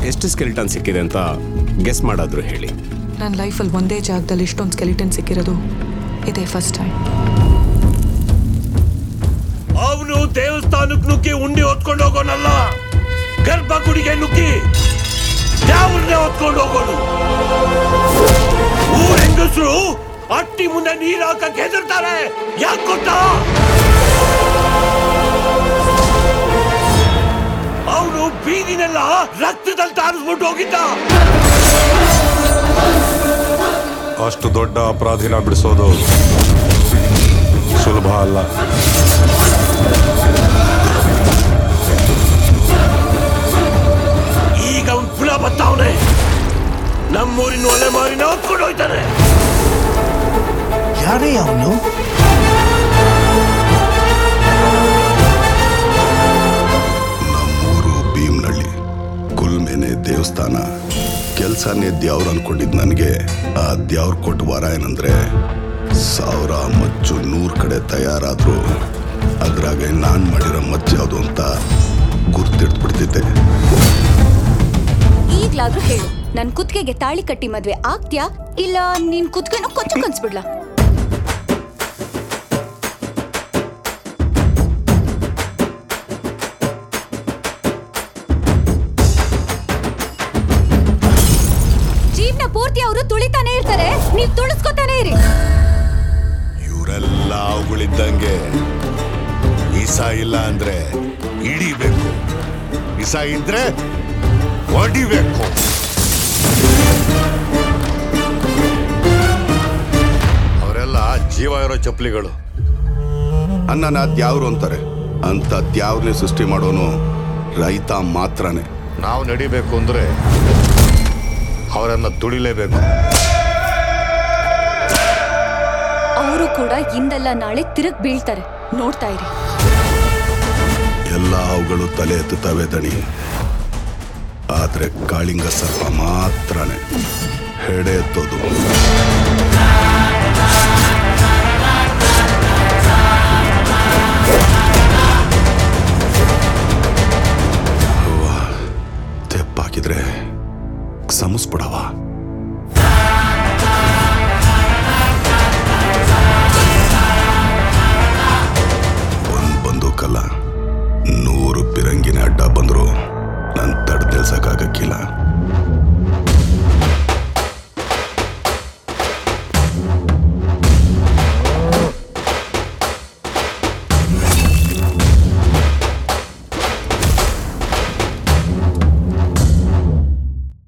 ಎಷ್ಟು ಸ್ಕೆಲಿಟನ್ ಸಿಕ್ಕಿದೆ ಅಂತ ಗೆಸ್ ಮಾಡಾದ್ರು ಹೇಳಿ ನನ್ನ ಲೈಫಲ್ಲಿ ಒಂದೇ ಜಾಗದಲ್ಲಿ ಇಷ್ಟೊಂದು ಸ್ಕೆಲಿಟನ್ ಸಿಕ್ಕಿರೋದು ಇದೇ ಫಸ್ಟ್ ಟೈಮ್ ಅವನು ದೇವಸ್ಥಾನಕ್ಕೆ ನುಗ್ಗಿ ಉಂಡಿ ಹೊತ್ಕೊಂಡು ಹೋಗೋನಲ್ಲ ಗರ್ಭ ಗುಡಿಗೆ ನುಗ್ಗಿ ಯಾವನ್ನೇ ಹೊತ್ಕೊಂಡು ಹೋಗೋನು ಊರ್ ಹೆಂಗಸರು ಅಟ್ಟಿ ಮುಂದೆ ನೀರ್ ಹಾಕಕ್ ಹೆದರ್ತಾರೆ ಯಾಕೆ ಗೊತ್ತಾ ಅವನು ಬೀದಿನೆಲ್ಲ ರಕ್ತದಲ್ಲಿ ತಾರಿಸ್ಬಿಟ್ಟು ಹೋಗಿದ್ದ ಅಷ್ಟು ದೊಡ್ಡ ಅಪರಾಧಿನ ಬಿಡಿಸೋದು ಸುಲಭ ಅಲ್ಲ ಈಗ ಅವನ್ ಪುಳ ಬತ್ತಾವನೆ ನಮ್ಮೂರಿನ ಒಲೆ ಮಾರಿನ ಹೊತ್ಕೊಂಡು ಹೋಯ್ತಾನೆ ಯಾರೇ ಅವನು ನಮ್ಮೂರು ಭೀಮ್ನಳ್ಳಿ ಕುಲ್ಮೇನೆ ದೇವಸ್ಥಾನ ಕೆಲ್ಸನೇ ದ್ಯಾವ್ರ ಅನ್ಕೊಂಡಿದ್ ನನಗೆ ಆ ದ್ಯಾವ್ರ ಕೊಟ್ಟ ವರ ಏನಂದ್ರೆ ಸಾವಿರ ಮಚ್ಚು ನೂರ್ ಕಡೆ ತಯಾರಾದ್ರು ಅದ್ರಾಗೆ ನಾನ್ ಮಾಡಿರೋ ಮಚ್ಚು ಯಾವುದು ಅಂತ ಗುರ್ತಿಡ್ಬಿಡ್ತಿದ್ದೆ ಈಗ್ಲಾದ್ರೂ ಹೇಳು ನನ್ ಕುತ್ತಿಗೆಗೆ ತಾಳಿ ಕಟ್ಟಿ ಮದ್ವೆ ಆಗ್ತ್ಯಾ ಇಲ್ಲ ನಿನ್ ಕುತ್ತಿಗೆನೂ ಕೊಚ್ಚು ಕನ್ಸ್ಬಿಡ್ಲಾ ಜೀವನ ಪೂರ್ತಿ ಅವರು ತುಳಿತಾನೆ ಇರ್ತಾರೆ ನೀವ್ ತುಳಿಸ್ಕೊತಾನೆ ಇರಿ ಇವರೆಲ್ಲ ಅವುಗಳಿದ್ದಂಗೆ ಇಸ ಇಲ್ಲ ಅಂದ್ರೆ ಹಿಡಿಬೇಕು ಇಸ ಇದ್ರೆ ಹೊಡಿಬೇಕು ಅವರೆಲ್ಲ ಜೀವ ಇರೋ ಚಪ್ಪಲಿಗಳು ಅನ್ನನ ದ್ಯಾವ್ರು ಅಂತಾರೆ ಅಂತ ದ್ಯಾವ್ರನ್ನೇ ಸೃಷ್ಟಿ ಮಾಡೋನು ರೈತ ಮಾತ್ರನೇ ನಾವು ನಡಿಬೇಕು ಅಂದ್ರೆ ಅವರನ್ನ ತುಳಿಲೇಬೇಕು ಅವರು ಕೂಡ ಇಂದಲ್ಲ ನಾಳೆ ತಿರುಗ್ ಬೀಳ್ತಾರೆ ನೋಡ್ತಾ ಇರಿ ಎಲ್ಲ ಅವುಗಳು ತಲೆ ಎತ್ತುತ್ತವೆ ದಣಿ ಆದ್ರೆ ಕಾಳಿಂಗ ಸರ್ಪ ಮಾತ್ರನೇ ಹೆಡೆ ಎತ್ತೋದು ಅವ್ವ, ತೆಪ್ಪಾಕಿದ್ರೆ ಸಮಸ್ಬಿಡವ